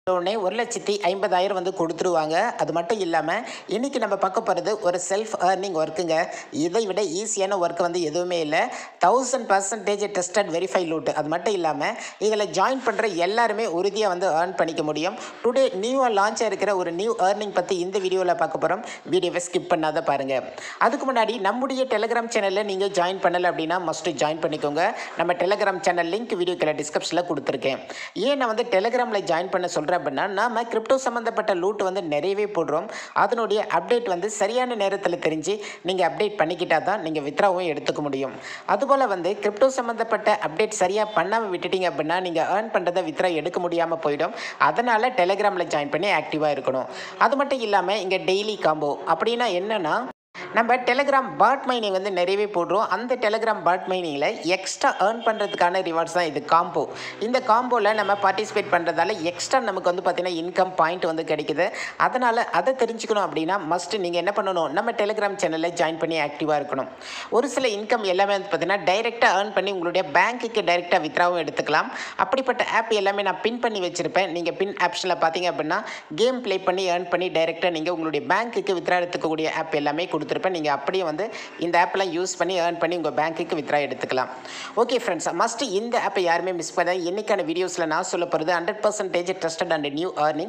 உடனே ஒரு லட்சத்தி ஐம்பதாயிரம் வந்து கொடுத்துருவாங்க அது மட்டும் இல்லாமல் இன்றைக்கி நம்ம பார்க்க போகிறது ஒரு செல்ஃப் ஏர்னிங் ஒர்க்குங்க இதை விட ஈஸியான ஒர்க் வந்து எதுவுமே இல்லை thousand percentage tested verify loot அது மட்டும் இல்லாமல் இதில் ஜாயின் பண்ணுற எல்லாருமே உறுதியாக வந்து ஏர்ன் பண்ணிக்க முடியும் டுடே நியூவாக லான்ச் இருக்கிற ஒரு நியூ ஏர்னிங் பற்றி இந்த வீடியோவில் பார்க்க போகிறோம் வீடியோவை ஸ்கிப் பண்ணாத பாருங்கள் அதுக்கு முன்னாடி நம்முடைய டெலிகிராம் சேனலில் நீங்கள் ஜாயின் பண்ணலை அப்படின்னா மஸ்ட்டு ஜாயின் பண்ணிக்கோங்க நம்ம டெலிகிராம் சேனல் லிங்க் வீடியோ கீழே டிஸ்கிரிப்ஷனில் கொடுத்துருக்கேன் ஏன் நான் வந்து டெலிகிராமில் ஜாயின் பண்ண சொல்கிறேன் அப்படின்னா நாம கிரிப்டோ சம்மந்தப்பட்ட லூட் வந்து நிறையவே போடுறோம் அதனுடைய அப்டேட் வந்து சரியான நேரத்தில் தெரிஞ்சு நீங்கள் அப்டேட் பண்ணிக்கிட்டா தான் நீங்கள் வித்ராவும் எடுத்துக்க முடியும் அதுபோல் வந்து கிரிப்டோ சம்மந்தப்பட்ட அப்டேட் சரியாக பண்ணாமல் விட்டுட்டீங்க அப்படின்னா நீங்கள் ஏர்ன் பண்ணுறதை வித்ரா எடுக்க முடியாமல் போயிடும் அதனால் டெலிகிராமில் ஜாயின் பண்ணி ஆக்டிவாக இருக்கணும் அது மட்டும் இல்லாமல் இங்கே டெய்லி காம்போ அப்படின்னா என்னென்னா நம்ம டெலிகிராம் பாட் மைனிங் வந்து நிறையவே போடுறோம் அந்த டெலிகிராம் பாட் மைனிங்கில் எக்ஸ்ட்ரா ஏர்ன் பண்ணுறதுக்கான ரிவார்ட்ஸ் தான் இது காம்போ இந்த காம்போவில் நம்ம பார்ட்டிசிபேட் பண்ணுறதால எக்ஸ்ட்ரா நமக்கு வந்து பார்த்திங்கன்னா இன்கம் பாயிண்ட் வந்து கிடைக்குது அதனால் அதை தெரிஞ்சுக்கணும் அப்படின்னா மஸ்ட் நீங்கள் என்ன பண்ணணும் நம்ம டெலிகிராம் சேனலில் ஜாயின் பண்ணி ஆக்டிவாக இருக்கணும் ஒரு சில இன்கம் எல்லாமே வந்து பார்த்திங்கன்னா டைரெக்டாக ஏர்ன் பண்ணி உங்களுடைய பேங்க்குக்கு டைரெக்டாக வித்ராவும் எடுத்துக்கலாம் அப்படிப்பட்ட ஆப் எல்லாமே நான் பின் பண்ணி வச்சுருப்பேன் நீங்கள் பின் ஆப்ஷனில் பார்த்தீங்க அப்படின்னா கேம் ப்ளே பண்ணி ஏர்ன் பண்ணி டைரெக்டாக நீங்கள் உங்களுடைய பேங்க்குக்கு வித்ரா எடுத்துக்கக்கூடிய ஆப் எல்லாமே கொடுத்துருப்பேன் நீங்கள் அப்படியே வந்து இந்த ஆப்பெல்லாம் யூஸ் பண்ணி ஏர்ன் பண்ணி உங்கள் பேங்க்குக்கு வித்ரா எடுத்துக்கலாம் ஓகே ஃப்ரெண்ட்ஸ் மஸ்ட் இந்த ஆப்பை யாருமே மிஸ் பண்ண இன்னைக்கான வீடியோஸில் நான் சொல்ல போகிறது hundred percentage trusted and new earning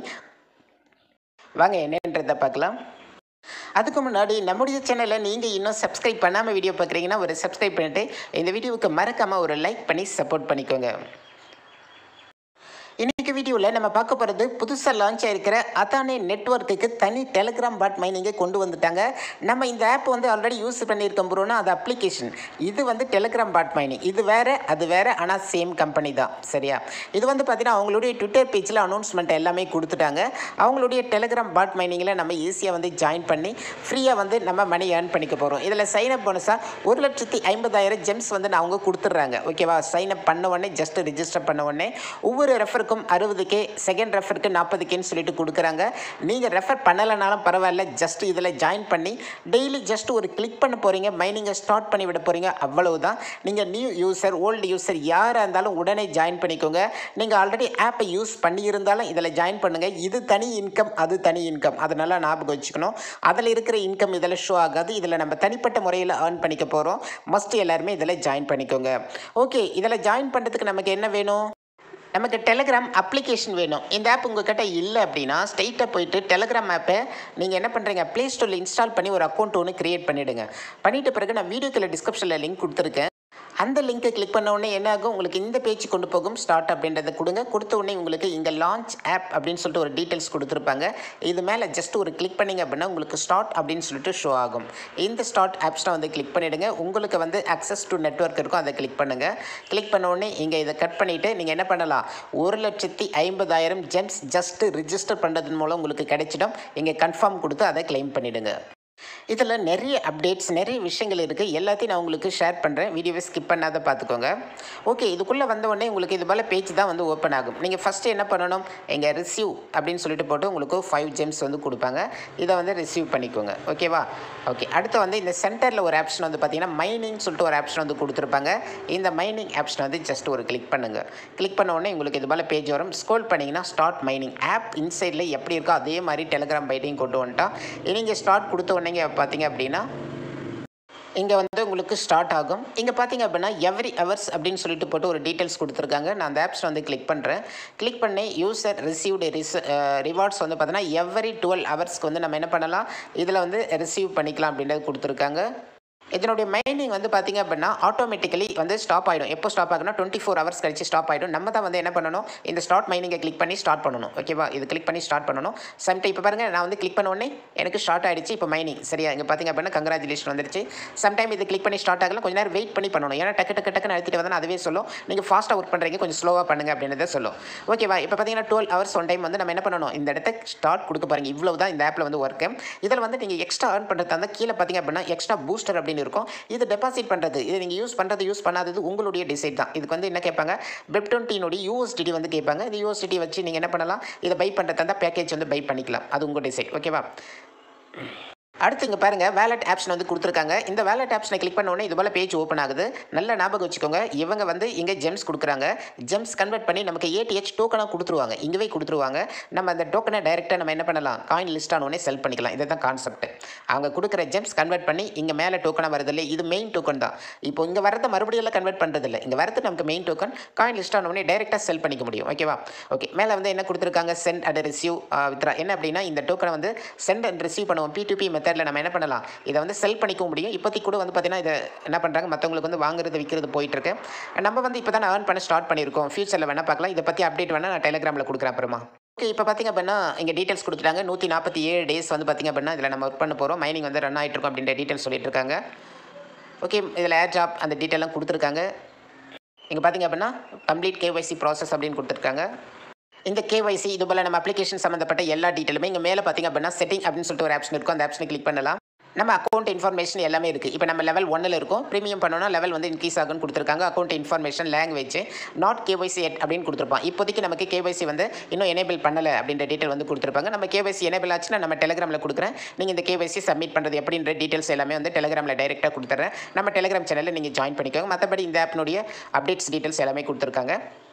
வாங்க என்னன்றதை பார்க்கலாம் அதுக்கு முன்னாடி நம்முடைய சேனலை நீங்கள் இன்னும் சப்ஸ்கிரைப் பண்ணாமல் வீடியோ பார்க்குறீங்கன்னா ஒரு சப்ஸ்கிரைப் பண்ணிவிட்டு இந்த வீடியோவுக்கு மறக்காமல் ஒரு லைக் பண்ணி சப்போர்ட் பண்ணிக்கோங்க இன்னைக்கு வீடியோவில் நம்ம பார்க்க போகிறது புதுசாக லான்ச் ஆயிருக்கிற அதானே நெட்ஒர்க்குக்கு தனி டெலிகிராம் பாட் மைனிங்கை கொண்டு வந்துட்டாங்க நம்ம இந்த ஆப் வந்து ஆல்ரெடி யூஸ் பண்ணியிருக்கோம் ப்ரோனா அது அப்ளிகேஷன் இது வந்து டெலிகிராம் பாட் மைனிங் இது வேறு அது வேறு ஆனால் சேம் கம்பெனி தான் சரியா இது வந்து பார்த்தீங்கன்னா அவங்களுடைய ட்விட்டர் பேஜில் அனௌன்ஸ்மெண்ட் எல்லாமே கொடுத்துட்டாங்க அவங்களுடைய டெலிகிராம் பாட் மைனிங்கில் நம்ம ஈஸியாக வந்து ஜாயின் பண்ணி ஃப்ரீயாக வந்து நம்ம மணி ஏர்ன் பண்ணிக்க போகிறோம் இதில் சைன் அப் போனஸாக ஒரு லட்சத்தி ஐம்பதாயிரம் ஜெம்ஸ் வந்து நான் அவங்க கொடுத்துட்றாங்க ஓகேவா சைன் அப் பண்ண உடனே ஜஸ்ட் ரிஜிஸ்டர் பண்ண உடனே ஒவ்வொரு ரெஃபருக்கும் அறுபது கே செகண்ட் ரெஃபருக்கு நாற்பது கேன்னு சொல்லிட்டு கொடுக்குறாங்க நீங்கள் ரெஃபர் பண்ணலைனாலும் பரவாயில்ல ஜஸ்ட் இதில் ஜாயின் பண்ணி டெய்லி ஜஸ்ட் ஒரு கிளிக் பண்ண போகிறீங்க மைனிங்கை ஸ்டார்ட் பண்ணி விட போகிறீங்க அவ்வளவுதான் நீங்கள் நியூ யூசர் ஓல்டு யூசர் யாராக இருந்தாலும் உடனே ஜாயின் பண்ணிக்கோங்க நீங்கள் ஆல்ரெடி ஆப்பை யூஸ் பண்ணியிருந்தாலும் இதில் ஜாயின் பண்ணுங்கள் இது தனி இன்கம் அது தனி இன்கம் அதை நல்லா ஞாபகம் வச்சுக்கணும் அதில் இருக்கிற இன்கம் இதில் ஷோ ஆகாது இதில் நம்ம தனிப்பட்ட முறையில் ஏர்ன் பண்ணிக்க போகிறோம் மஸ்ட் எல்லாருமே இதில் ஜாயின் பண்ணிக்கோங்க ஓகே இதில் ஜாயின் பண்ணுறதுக்கு நமக்கு என்ன வேணும் நமக்கு டெலிகிராம் அப்ளிகேஷன் வேணும் இந்த ஆப் உங்ககிட்ட இல்லை அப்படின்னா ஸ்ட்ரைட்டாக போயிட்டு டெலிகிராம் ஆப்பை நீங்கள் என்ன பண்ணுறீங்க ப்ளே ஸ்டோரில் இன்ஸ்டால் பண்ணி ஒரு அக்கௌண்ட் ஒன்று கிரியேட் பண்ணிவிடுங்க பண்ணிட்ட பிறகு நான் வீடியோக்கில் டிஸ்கிரிப்ஷனில் லிங்க் கொடுத்துருக்கேன் அந்த லிங்கை கிளிக் பண்ண உடனே என்ன ஆகும் உங்களுக்கு இந்த பேஜ் கொண்டு போகும் ஸ்டார்ட் அப்படின்றத கொடுங்க கொடுத்த உடனே உங்களுக்கு இங்கே லான்ச் ஆப் அப்படின்னு சொல்லிட்டு ஒரு டீட்டெயில்ஸ் கொடுத்துருப்பாங்க இது மேலே ஜஸ்ட் ஒரு கிளிக் பண்ணிங்க அப்படின்னா உங்களுக்கு ஸ்டார்ட் அப்படின்னு சொல்லிட்டு ஷோ ஆகும் இந்த ஸ்டார்ட் ஆப்ஸ்னை வந்து கிளிக் பண்ணிவிடுங்க உங்களுக்கு வந்து அக்சஸ் டு நெட்ஒர்க் இருக்கும் அதை கிளிக் பண்ணுங்கள் கிளிக் பண்ண உடனே இங்கே இதை கட் பண்ணிவிட்டு நீங்கள் என்ன பண்ணலாம் ஒரு லட்சத்தி ஐம்பதாயிரம் ஜெம்ஸ் ஜஸ்ட்டு ரிஜிஸ்டர் பண்ணுறதன் மூலம் உங்களுக்கு கிடைச்சிடும் இங்கே கன்ஃபார்ம் கொடுத்து அதை கிளைம் பண்ணிவிடுங்க இதில் நிறைய அப்டேட்ஸ் நிறைய விஷயங்கள் இருக்குது எல்லாத்தையும் நான் உங்களுக்கு ஷேர் பண்ணுறேன் வீடியோவை ஸ்கிப் பண்ணாத பார்த்துக்கோங்க ஓகே இதுக்குள்ளே வந்த உடனே உங்களுக்கு இது போல் பேஜ் தான் வந்து ஓப்பன் ஆகும் நீங்கள் ஃபஸ்ட்டு என்ன பண்ணணும் எங்கள் ரிசீவ் அப்படின்னு சொல்லிட்டு போட்டு உங்களுக்கு ஃபைவ் ஜெம்ஸ் வந்து கொடுப்பாங்க இதை வந்து ரிசீவ் பண்ணிக்கோங்க ஓகேவா ஓகே அடுத்து வந்து இந்த சென்டரில் ஒரு ஆப்ஷன் வந்து பார்த்தீங்கன்னா மைனிங் சொல்லிட்டு ஒரு ஆப்ஷன் வந்து கொடுத்துருப்பாங்க இந்த மைனிங் ஆப்ஷன் வந்து ஜஸ்ட் ஒரு கிளிக் பண்ணுங்கள் கிளிக் பண்ண உடனே உங்களுக்கு இது போல் பேஜ் வரும் ஸ்க்ரோல் பண்ணிங்கன்னா ஸ்டார்ட் மைனிங் ஆப் இன்சைடில் எப்படி இருக்கோ அதே மாதிரி டெலிகிராம் பைட்டையும் கொண்டு வந்துட்டோம் நீங்கள் ஸ்டார்ட் கொடுத்த உடனே பார்த்தீங்க அப்படின்னா இங்கே வந்து உங்களுக்கு ஸ்டார்ட் ஆகும் இங்கே பார்த்தீங்க அப்படின்னா எவ்ரி ஹவர்ஸ் அப்படின்னு சொல்லிட்டு போட்டு ஒரு டீட்டெயில்ஸ் கொடுத்துருக்காங்க நான் அந்த ஆப்ஸ் வந்து கிளிக் பண்ணுறேன் கிளிக் பண்ணி யூசர் ரிசீவ்டு ரிஸ் ரிவார்ட்ஸ் வந்து பார்த்தீங்கன்னா எவ்ரி டுவெல் ஹவர்ஸ்க்கு வந்து நம்ம என்ன பண்ணலாம் இதில் வந்து ரிசீவ் பண்ணிக்கலாம் அப்படின்றது கொடுத்துருக்காங்க இதனுடைய மைனிங் வந்து பார்த்திங்க அப்படின்னா ஆட்டோமேட்டிக்கலி வந்து ஸ்டாப் ஆகிடும் எப்போ ஸ்டாப் ஆகுனா டுவெண்ட்டி ஃபோர் ஹவர்ஸ் கழிச்சு ஸ்டாப் ஆகிடும் நம்ம தான் வந்து என்ன பண்ணணும் இந்த ஸ்டார்ட் மைனிங்கை கிளிக் பண்ணி ஸ்டார்ட் பண்ணணும் ஓகேவா இது கிளிக் பண்ணி ஸ்டார்ட் பண்ணணும் சம்டைம் இப்போ பாருங்கள் நான் வந்து கிளிக் பண்ண உடனே எனக்கு ஸ்டார்ட் ஆகிடுச்சு இப்போ மைனிங் சரியா இங்கே பார்த்திங்க அப்படின்னா கங்க்ராச்சுலேஷன் வந்துருச்சு சம்டைம் இது கிளிக் பண்ணி ஸ்டார்ட் ஆகலாம் கொஞ்ச நேரம் வெயிட் பண்ணி பண்ணணும் ஏன்னா டக்கு டக்கு டக்குன்னு அழுத்திட்டு வந்தால் அதுவே சொல்லும் நீங்கள் ஃபாஸ்ட்டாக ஒர்க் பண்ணுறீங்க கொஞ்சம் ஸ்லோவாக பண்ணுங்க அப்படின்றத சொல்லும் ஓகேவா இப்போ பார்த்தீங்கன்னா டுவெல் ஹவர்ஸ் ஒன் டைம் வந்து நம்ம என்ன பண்ணணும் இந்த இடத்த ஸ்டார்ட் கொடுக்க பாருங்க இவ்வளவு தான் இந்த ஆப்பில் வந்து ஒர்க்கு இதில் வந்து நீங்கள் எக்ஸ்ட்ரா ஏர்ன் பண்ணுறதா இருந்தால் கீழே பார்த்தீங்க அப்படின்னா எக்ஸ்ட்ரா பூஸ்டர் அப்படின்னு இருக்கும் இது டெபாசிட் பண்ணுறது இது நீங்கள் யூஸ் பண்ணுறது யூஸ் பண்ணாதது உங்களுடைய டிசைட் தான் இதுக்கு வந்து என்ன கேட்பாங்க வெப் டுவெண்ட்டினுடைய யூஎஸ்டிடி வந்து கேட்பாங்க இந்த யூஎஸ்டிடி வச்சு நீங்கள் என்ன பண்ணலாம் இதை பை பண்ணுறதா இருந்தால் பேக்கேஜ் வந்து பை பண்ணிக்கலாம் அது உங்கள் டிசைட் ஓகேவா அடுத்து இங்கே பாருங்கள் வேலட் ஆப்ஷன் வந்து கொடுத்துருக்காங்க இந்த வேலட் ஆப்ஷனை கிளிக் பண்ண உடனே இது போல் பேஜ் ஓப்பன் ஆகுது நல்ல ஞாபகம் வச்சுக்கோங்க இவங்க வந்து இங்கே ஜெம்ஸ் கொடுக்குறாங்க ஜெம்ஸ் கன்வெர்ட் பண்ணி நமக்கு ஏடிஹெச் டோக்கனாக கொடுத்துருவாங்க இங்கேவே கொடுத்துருவாங்க நம்ம அந்த டோக்கனை டைரெக்டாக நம்ம என்ன பண்ணலாம் காயின் லிஸ்ட் ஆன உடனே செல் பண்ணிக்கலாம் இதுதான் கான்செப்ட் அவங்க கொடுக்குற ஜெம்ஸ் கன்வெர்ட் பண்ணி இங்கே மேலே டோக்கனாக வருது இல்லை இது மெயின் டோக்கன் தான் இப்போ இங்கே வரதை மறுபடியும் எல்லாம் கன்வெர்ட் பண்ணுறது இல்லை இங்கே வரது நமக்கு மெயின் டோக்கன் காயின் லிஸ்ட் ஆன உடனே டைரெக்டாக செல் பண்ணிக்க முடியும் ஓகேவா ஓகே மேலே வந்து என்ன கொடுத்துருக்காங்க சென்ட் அண்ட் ரிசீவ் வித்ரா என்ன அப்படின்னா இந்த டோக்கனை வந்து சென்ட் அண்ட் ரிசீவ் பண்ணுவோம் பி டு பி மெத்தடில் நம்ம என்ன பண்ணலாம் இதை வந்து செல் பண்ணிக்க முடியும் இப்போதைக்கு கூட வந்து பார்த்தீங்கன்னா இதை என்ன பண்ணுறாங்க மற்றவங்களுக்கு வந்து வாங்குறது விற்கிறது போயிட்டு இருக்கு நம்ம வந்து இப்போ தான் ஏர்ன் பண்ண ஸ்டார்ட் பண்ணியிருக்கோம் ஃபியூச்சரில் வேணால் பார்க்கலாம் இதை பற்றி அப்டேட் வேணால் நான் டெலிகிராமில் கொடுக்குறேன் அப்புறமா ஓகே இப்போ பார்த்திங்க அப்படின்னா இங்கே டீட்டெயில்ஸ் கொடுத்துட்டாங்க நூற்றி நாற்பத்தி ஏழு டேஸ் வந்து பார்த்திங்க அப்படின்னா இதில் நம்ம ஒர்க் பண்ண போகிறோம் மைனிங் வந்து ரன் ஆகிட்டு இருக்கும் அப்படின்ற டீட்டெயில்ஸ் சொல்லிட்டு இருக்காங்க ஓகே இதில் ஏர் ஜாப் அந்த டீட்டெயிலாம் கொடுத்துருக்காங்க இங்கே பார்த்திங்க அப்படின்னா கம்ப்ளீட் கேஒய்சி ப்ராசஸ் அப்படின்னு கொடுத்துருக்காங்க இந்த கேஒய்சி இது போல் நம்ம அப்ளிகேஷன் சம்மந்தப்பட்ட எல்லா டீட்டெயிலுமே இங்கே மேலே பார்த்திங்க அப்படின்னா செட்டிங் அப்படின்னு சொல்லிட்டு ஒரு ஆப்ஷன் இருக்கும் அந்த ஆப்ஷனை கிளிக் பண்ணலாம் நம்ம அக்கௌண்ட் இன்ஃபர்மேஷன் எல்லாமே இருக்குது இப்போ நம்ம லெவல் ஒன்னில் இருக்கும் ப்ரீமியம் பண்ணோன்னா லெவல் வந்து இன்க்ரீஸ் ஆகும்னு கொடுத்துருக்காங்க account information language not KYC yet அப்படின்னு கொடுத்துருப்பான் இப்போதைக்கு நமக்கு கேஒய்சி வந்து இன்னும் எனேபிள் பண்ணலை அப்படின்ற டீட்டெயில் வந்து கொடுத்துருப்பாங்க நம்ம கேஒய்சி எனேபிள் ஆச்சுன்னா நம்ம டெலிகிராமில் கொடுக்குறேன் நீங்கள் இந்த கேஒய்சி சப்மிட் பண்ணுறது எப்படின்ற டீட்டெயில்ஸ் எல்லாமே வந்து டெலிகிராமில் டைரெக்டாக கொடுத்துட்றேன் நம்ம டெலிகிராம் சேனலில் நீங்கள் ஜாயின் பண்ணிக்கோங்க மற்றபடி இந்த ஆப்னுடைய அப்டேட்ஸ் டீட்டெயில்ஸ் எல்லாமே கொடுத்துருக்காங்க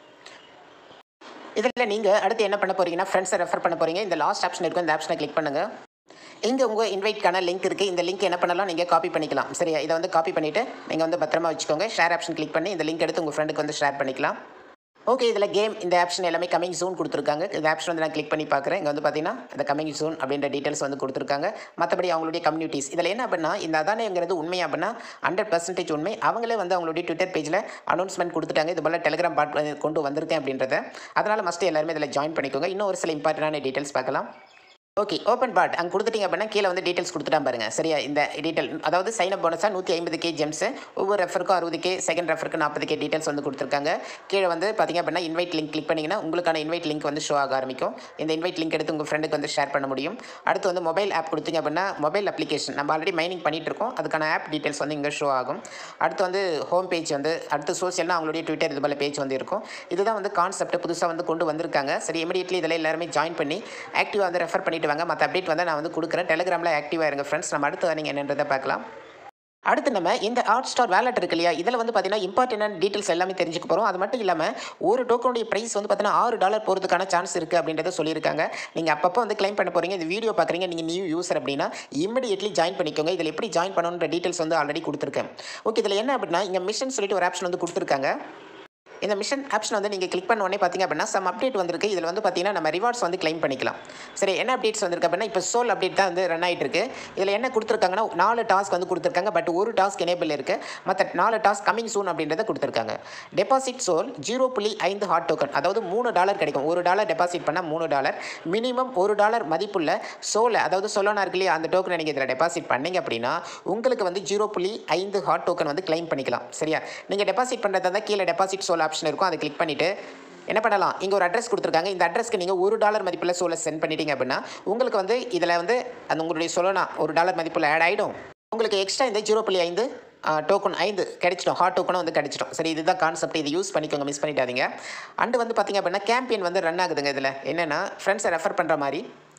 இதில் நீங்கள் அடுத்து என்ன பண்ண போறீங்கன்னா ஃப்ரெண்ட்ஸை ரெஃபர் பண்ண போறீங்க இந்த லாஸ்ட் ஆப்ஷன் இருக்கும் இந்த ஆப்ஷனை கிளிக் பண்ணுங்கள் இங்கே உங்கள் இன்வைட்க்கான லிங்க் இருக்குது இந்த லிங்க் என்ன பண்ணலாம் நீங்கள் காப்பி பண்ணிக்கலாம் சரியா இதை வந்து காப்பி பண்ணிவிட்டு நீங்கள் வந்து பத்திரமா வச்சுக்கோங்க ஷேர் ஆப்ஷன் கிளிக் பண்ணி இந்த லிங்க் எடுத்து உங்கள் ஃப்ரெண்டுக்கு வந்து ஷேர் பண்ணிக்கலாம் ஓகே இதில் கேம் இந்த ஆப்ஷன் எல்லாமே கமிங் ஜூன் கொடுத்துருக்காங்க இந்த ஆப்ஷன் வந்து நான் கிளிக் பண்ணி பார்க்குறேன் இங்கே வந்து பார்த்தீங்கன்னா இந்த கமிங் ஜூன் அப்படின்ற டீட்டெயில்ஸ் வந்து கொடுத்துருக்காங்க மற்றபடி அவங்களுடைய கம்யூனிட்டிஸ் இதில் என்ன அப்படின்னா இந்த அதானேங்கிறது உண்மை அப்படின்னா ஹண்ட்ரட் பர்சன்டேஜ் உண்மை அவங்களே வந்து அவங்களுடைய ட்விட்டர் பேஜில் அனௌன்ஸ்மெண்ட் கொடுத்துட்டாங்க இது போல் டெலிகிராம் பாட் கொண்டு வந்திருக்கேன் அப்படின்றத அதனால் மஸ்ட் எல்லாருமே இதில் ஜாயின் பண்ணிக்கோங்க இன்னும் ஒரு சில இம்பார்ட்டண்டான டீட்டெயில்ஸ் பார்க்கலாம் ஓகே ஓப்பன் பாட் அங்கே கொடுத்துட்டீங்க அப்படின்னா கீழே வந்து டீட்டெயில்ஸ் கொடுத்துட்டா பாருங்க சரியா இந்த டீட்டெயில் அதாவது சைன் அப் போனஸாக நூற்றி ஐம்பது கே ஜெம்ஸ் ஒவ்வொரு ரெஃபருக்கும் அறுபது கே செகண்ட் ரெஃபருக்கு நாற்பது கே டீட்டெயில்ஸ் வந்து கொடுத்துருக்காங்க கீழே வந்து பார்த்தீங்க அப்படின்னா இன்வைட் லிங்க் கிளிக் பண்ணிங்கன்னா உங்களுக்கான இன்வைட் லிங்க் வந்து ஷோ ஆக ஆரம்பிக்கும் இந்த இன்வைட் லிங்க் எடுத்து உங்கள் ஃப்ரெண்டுக்கு வந்து ஷேர் பண்ண முடியும் அடுத்து வந்து மொபைல் ஆப் கொடுத்தீங்க அப்படின்னா மொபைல் அப்ளிகேஷன் நம்ம ஆல்ரெடி மைனிங் பண்ணிட்டு இருக்கோம் அதுக்கான ஆப் டீட்டெயில்ஸ் வந்து இங்கே ஷோ ஆகும் அடுத்து வந்து ஹோம் பேஜ் வந்து அடுத்து சோசியல்னா அவங்களுடைய ட்விட்டர் இது போல பேஜ் வந்து இருக்கும் இதுதான் வந்து கான்செப்ட் புதுசாக வந்து கொண்டு வந்திருக்காங்க சரி இமீடியட்லி இதில் எல்லாருமே ஜாயின் பண்ணி ஆக்டிவாக வந்து ரெஃபர் பண்ணிட்டு வாங்க மற்ற அப்டேட் வந்து நான் வந்து கொடுக்குறேன் டெலிகிராமில் ஆக்டிவாக இருங்க ஃப்ரெண்ட்ஸ் நம்ம அடுத்து நீங்கள் என்னன்றதை பார்க்கலாம் அடுத்து நம்ம இந்த ஹாட் ஸ்டார் வேலட் இருக்கு இல்லையா இதில் வந்து பார்த்தீங்கன்னா இம்பார்ட்டன்ட் டீட்டெயில்ஸ் எல்லாமே தெரிஞ்சுக்க போகிறோம் அது மட்டும் இல்லாமல் ஒரு டோக்கனுடைய ப்ரைஸ் வந்து பார்த்தீங்கன்னா ஆறு டாலர் போகிறதுக்கான சான்ஸ் இருக்குது அப்படின்றத சொல்லியிருக்காங்க நீங்கள் அப்பப்போ வந்து கிளைம் பண்ண போகிறீங்க இந்த வீடியோ பார்க்குறீங்க நீங்கள் நியூ யூசர் அப்படின்னா இமிடியட்லி ஜாயின் பண்ணிக்கோங்க இதில் எப்படி ஜாயின் பண்ணணுன்ற டீட்டெயில்ஸ் வந்து ஆல்ரெடி கொடுத்துருக்கேன் ஓகே இதில் என்ன அப்படின்னா இங்கே மிஷன் சொல்லிட்டு ஒரு ஆப்ஷன் வந்து கொடுத்துருக்காங்க இந்த மிஷன் ஆப்ஷன் வந்து நீங்கள் கிளிக் பண்ண உடனே பார்த்தீங்க அப்படின்னா சம் அப்டேட் வந்திருக்கு இதில் வந்து பார்த்தீங்கன்னா நம்ம ரிவார்ட்ஸ் வந்து கிளைம் பண்ணிக்கலாம் சரி என்ன அப்டேட்ஸ் வந்திருக்கு அப்படின்னா இப்போ சோல் அப்டேட் தான் வந்து ரன் ஆகிட்டு இருக்கு இதில் என்ன கொடுத்துருக்காங்கன்னா நாலு டாஸ்க் வந்து கொடுத்துருக்காங்க பட் ஒரு டாஸ்க் எனேபிள் இருக்கு மற்ற நாலு டாஸ்க் கமிங் சூன் அப்படின்றத கொடுத்துருக்காங்க டெபாசிட் சோல் ஜீரோ புள்ளி ஐந்து ஹாட் டோக்கன் அதாவது மூணு டாலர் கிடைக்கும் ஒரு டாலர் டெபாசிட் பண்ணால் மூணு டாலர் மினிமம் ஒரு டாலர் மதிப்புள்ள சோலை அதாவது சொல்லனா இருக்கு இல்லையா அந்த டோக்கனை நீங்கள் இதில் டெபாசிட் பண்ணீங்க அப்படின்னா உங்களுக்கு வந்து ஜீரோ புள்ளி ஐந்து ஹாட் டோக்கன் வந்து கிளைம் பண்ணிக்கலாம் சரியா நீங்கள் டெபாசிட் பண்ணுறதா இருந்தால் கீழே டெபாசிட் சோல் ஆப்ஷன் இருக்கும் அதை கிளிக் பண்ணிவிட்டு என்ன பண்ணலாம் இங்கே ஒரு அட்ரஸ் கொடுத்துருக்காங்க இந்த அட்ரஸ்க்கு நீங்கள் ஒரு டாலர் மதிப்புள்ள சோலை சென்ட் பண்ணிட்டீங்க அப்படின்னா உங்களுக்கு வந்து இதில் வந்து அந்த உங்களுடைய சொல்லனா ஒரு டாலர் மதிப்புள்ள ஆட் ஆகிடும் உங்களுக்கு எக்ஸ்ட்ரா இந்த ஜீரோ புள்ளி ஐந்து டோக்கன் ஐந்து கிடைச்சிடும் ஹாட் டோக்கனும் வந்து கிடைச்சிடும் சரி இதுதான் கான்செப்ட் இது யூஸ் பண்ணிக்கோங்க மிஸ் பண்ணிட்டாதீங்க அண்டு வந்து பார்த்தீங்க அப்படின்னா கேம்பெயின் வந்து ரன் ஆகுதுங்க இதில் என்னென்னா ஃப்ரெண்ட்ஸை ரெஃபர் பண்ணுற மாதிரி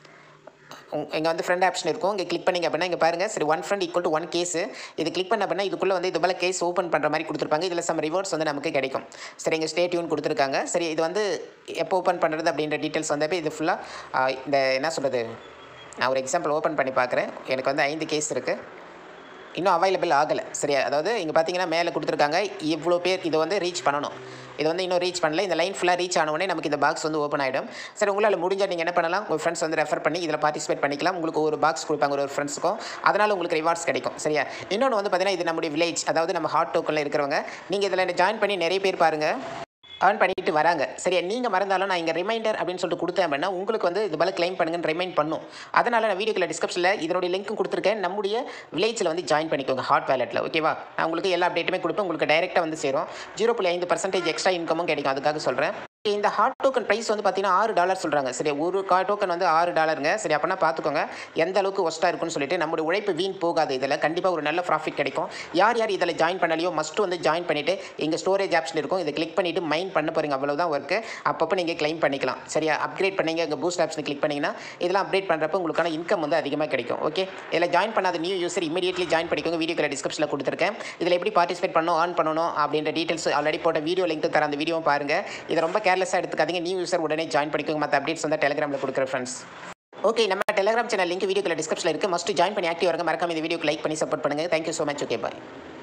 இங்கே வந்து ஃப்ரெண்ட் ஆப்ஷன் இருக்கும் இங்கே கிளிக் பண்ணிங்க அப்படின்னா இங்கே பாருங்கள் சரி one friend equal to one gas இது கிளிக் பண்ண அப்படின்னா இதுக்குள்ளே வந்து இது போல கேஸ் ஓப்பன் பண்ணுற மாதிரி கொடுத்துருப்பாங்க இதில் சம் ரிவார்ட்ஸ் வந்து நமக்கு கிடைக்கும் சரி இங்கே ஸ்டே டியூன் கொடுத்துருக்காங்க சரி இது வந்து எப்போ ஓப்பன் பண்ணுறது அப்படின்ற டீட்டெயில்ஸ் வந்தப்போ இது ஃபுல்லாக இந்த என்ன சொல்கிறது நான் ஒரு எக்ஸாம்பிள் ஓப்பன் பண்ணி பார்க்குறேன் எனக்கு வந்து ஐந்து கேஸ் இருக்குது இன்னும் அவைலபிள் ஆகலை சரியா அதாவது இங்கே பார்த்தீங்கன்னா மேலே கொடுத்துருக்காங்க இவ்வளோ பேர் இதை வந்து ரீச் பண்ணணும் இது வந்து இன்னும் ரீச் பண்ணல இந்த லைன் ஃபுல்லாக ரீச் ஆன உடனே நமக்கு இந்த பாக்ஸ் வந்து ஓப்பன் ஆகிடும் சரி உங்களால் முடிஞ்சால் நீங்கள் என்ன பண்ணலாம் உங்கள் ஃப்ரெண்ட்ஸ் வந்து ரெஃபர் பண்ணி இதில் பார்ட்டிசிபேட் பண்ணிக்கலாம் உங்களுக்கு ஒரு பாக்ஸ் கொடுப்பாங்க ஒரு ஃப்ரெண்ட்ஸுக்கும் அதனால் உங்களுக்கு ரிவார்ட்ஸ் கிடைக்கும் சரியா இன்னொன்று வந்து பார்த்தீங்கன்னா இது நம்முடைய வில்லேஜ் அதாவது நம்ம ஹாட் டோக்கனில் இருக்கிறவங்க நீங்கள் இதில் ஜாயின் பண்ணி நிறைய பேர் பாருங்கள் ஏர்ன் பண்ணிட்டு வராங்க சரியா நீங்கள் மறந்தாலும் நான் இங்கே ரிமைண்டர் அப்படின்னு சொல்லிட்டு கொடுத்தேன் அப்படின்னா உங்களுக்கு வந்து இது போல கிளைம் பண்ணுங்கன்னு ரிமைண்ட் பண்ணும் அதனால் நான் வீடியோக்குள்ள டிஸ்கிரிப்ஷனில் இதனுடைய லிங்க்கும் கொடுத்துருக்கேன் நம்முடைய வில்லேஜில் வந்து ஜாயின் பண்ணிக்கோங்க ஹாட் வேலெட்டில் ஓகேவா நான் உங்களுக்கு எல்லா அப்டேட்டுமே கொடுப்பேன் உங்களுக்கு டைரெக்டாக வந்து சேரும் ஜீரோ புள்ளி ஐந்து பர்சன்டேஜ் எக்ஸ்ட்ரா இன்கமும் கிடைக்கும் அதுக்காக சொல்கிறேன் இந்த ஹாட் டோக்கன் ப்ரைஸ் வந்து பார்த்தீங்கன்னா ஆறு டாலர் சொல்கிறாங்க சரி ஒரு கா டோக்கன் வந்து ஆறு டாலருங்க சரி அப்படின்னா பார்த்துக்கோங்க எந்த அளவுக்கு ஒஸ்ட்டாக இருக்குன்னு சொல்லிட்டு நம்மளுடைய உழைப்பு வீண் போகாது இதில் கண்டிப்பாக ஒரு நல்ல ப்ராஃபிட் கிடைக்கும் யார் யார் இதில் ஜாயின் பண்ணலையோ மஸ்ட் வந்து ஜாயின் பண்ணிவிட்டு எங்கள் ஸ்டோரேஜ் ஆப்ஷன் இருக்கும் இதை கிளிக் பண்ணிவிட்டு மைண்ட் பண்ண போகிறீங்க அவ்வளோதான் ஒர்க்கு அப்பப்போ நீங்கள் கிளைம் பண்ணிக்கலாம் சரியா அப்கிரேட் பண்ணீங்க எங்கள் பூஸ்ட் ஆப்ஷன் கிளிக் பண்ணிங்கன்னா இதெல்லாம் அப்டேட் பண்ணுறப்ப உங்களுக்கான இன்கம் வந்து அதிகமாக கிடைக்கும் ஓகே இதில் ஜாயின் பண்ணாத நியூ யூசர் இமீடியட்லி ஜாயின் பண்ணிக்கோங்க வீடியோக்கில் டிஸ்கிரிப்ஷனில் கொடுத்துருக்கேன் இதில் எப்படி பார்ட்டிசிபேட் பண்ணணும் ஆன் பண்ணணும் அப்படின்ற டீட்டெயில்ஸ் ஆல்ரெடி போட்ட வீடியோ லிங்க் தர அந்த வீடியோவும் பாருங்கள் இதை ரொம்ப கேர்லெஸ்ஸாக எடுத்துக்காதீங்க நியூ யூசர் உடனே ஜாயின் பண்ணிக்கோங்க மற்ற அப்டேட்ஸ் வந்து டெலிகிராமில் கொடுக்குற ஃப்ரெண்ட்ஸ் ஓகே நம்ம டெலிகிராம் சேனல் லிங்க் வீடியோக்குள்ள டிஸ்கிரிப்ஷனில் இருக்குது மஸ்ட் ஜாயின் பண்ணி ஆக்டிவ் வருங்க மறக்காம இந்த வீடியோக்கு லைக் பண்ணி சப்போர்ட் பண்ணுங்கள் தேங்க்யூ ஸோ மச் ஓகே பாய்